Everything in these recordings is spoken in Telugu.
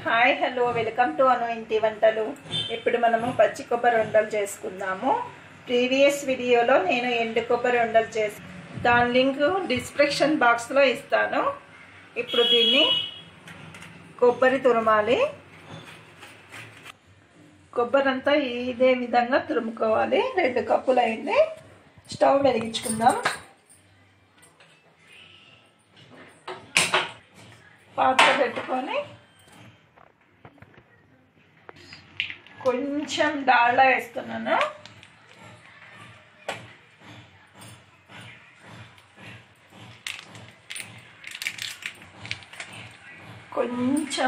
hi hello welcome to Anu ఇంటి వంటలు ఇప్పుడు మనము పచ్చి కొబ్బరి ఉండలు చేసుకుందాము ప్రీవియస్ వీడియోలో నేను ఎండు కొబ్బరి ఉండలు చేసి దాని లింక్ డిస్క్రిప్షన్ బాక్స్లో ఇస్తాను ఇప్పుడు దీన్ని కొబ్బరి తురమాలి కొబ్బరి అంతా ఇదే విధంగా తురుముకోవాలి రెండు కప్పులు అయింది స్టవ్ వెలిగించుకుందాం పాత్ర పెట్టుకొని కొంచెం డాల్డా వేస్తున్నాను కొంచెం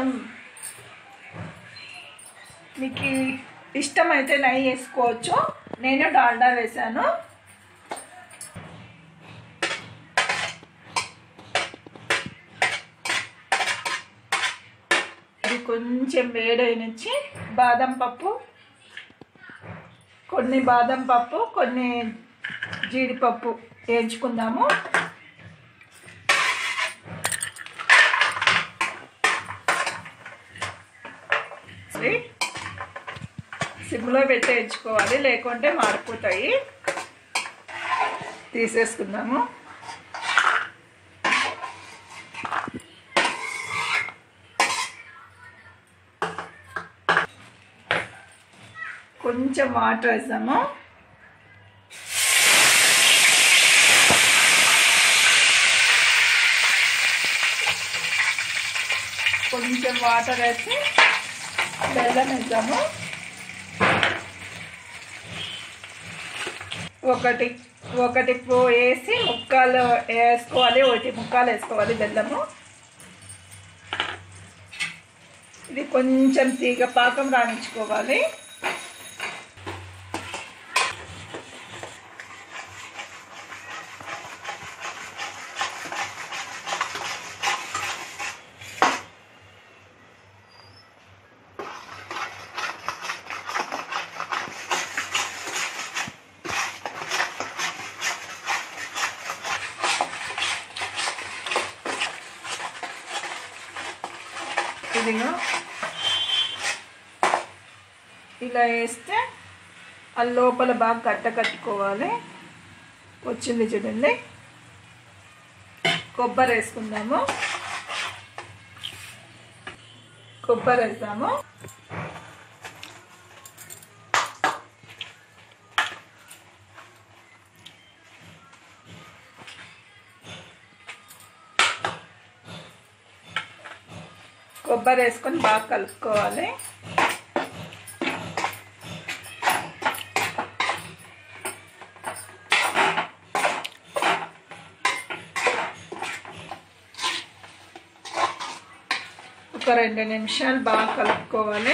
మీకు ఇష్టమైతే నెయ్యి వేసుకోవచ్చు నేను డాల్డా వేసాను అది కొంచెం వేడైనచ్చి బాదం పప్పు కొన్ని బాదం పప్పు కొన్ని జీడిపప్పు వేయించుకుందాము సిమ్లో పెట్టి వేయించుకోవాలి లేకుంటే మాడిపోతాయి తీసేసుకుందాము కొంచెం వాటర్ వేసాము కొంచెం వాటర్ వేసి బెల్లం వేసాము ఒకటి ఒకటి వేసి ముక్కలు వేసుకోవాలి ఒకటి ముక్కలు వేసుకోవాలి బెల్లము ఇది కొంచెం తీగ పాకం రాణించుకోవాలి ఇదిగో ఇలా వేస్తే ఆ లోపల బాగా కట్ట కట్టుకోవాలి వచ్చింది చూడండి కొబ్బరి వేసుకుందాము కొబ్బరి వేస్తాము కొబ్బరి వేసుకొని బాగా కలుపుకోవాలి ఒక రెండు నిమిషాలు బాగా కలుపుకోవాలి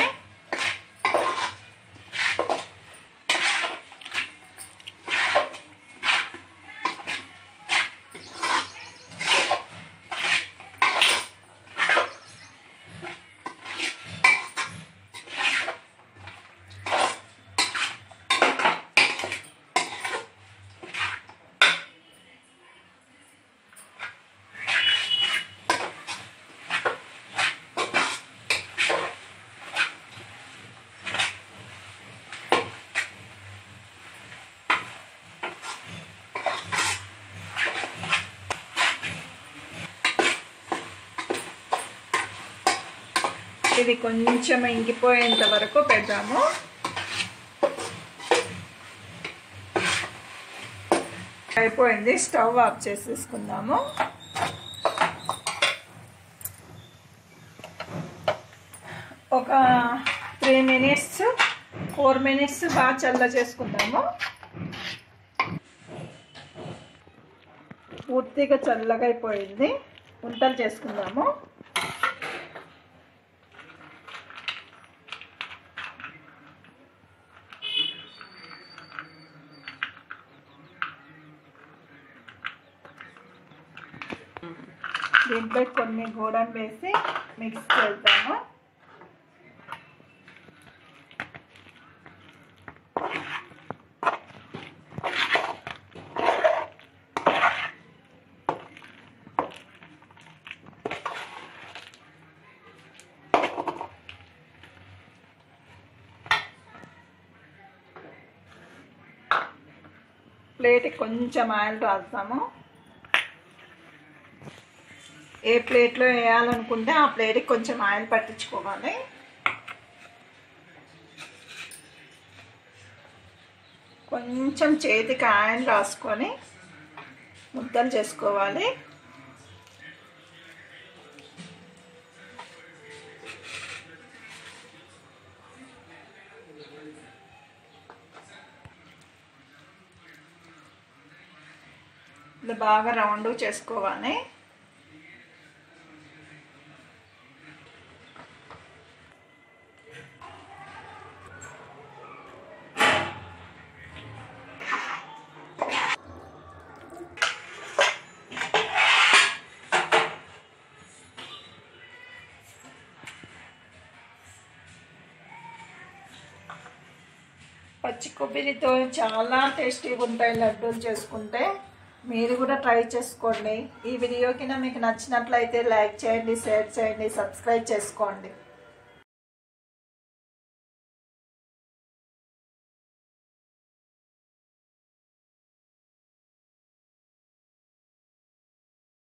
ఇది కొంచెం ఇంకిపోయేంత వరకు పెడదాము అయిపోయింది స్టవ్ ఆఫ్ చేసేసుకుందాము ఒక త్రీ మినిట్స్ ఫోర్ మినిట్స్ బాగా చల్ల చేసుకుందాము పూర్తిగా చల్లగా అయిపోయింది వంటలు చేసుకుందాము దీంట్లో కొన్ని గోడను వేసి మిక్స్ చేద్దాము ప్లేట్కి కొంచెం ఆయిల్ రాస్తాము ఏ ప్లేట్లో వేయాలనుకుంటే ఆ ప్లేట్కి కొంచెం ఆయిల్ పట్టించుకోవాలి కొంచెం చేతికి ఆయిల్ రాసుకొని ముద్దలు చేసుకోవాలి ఇలా బాగా రౌండ్ చేసుకోవాలి పచ్చి కొబ్బరితో చాలా టేస్టీగా ఉంటాయి లడ్డూలు చేసుకుంటే మీరు కూడా ట్రై చేసుకోండి ఈ వీడియోకి మీకు నచ్చినట్లయితే లైక్ చేయండి షేర్ చేయండి సబ్స్క్రైబ్ చేసుకోండి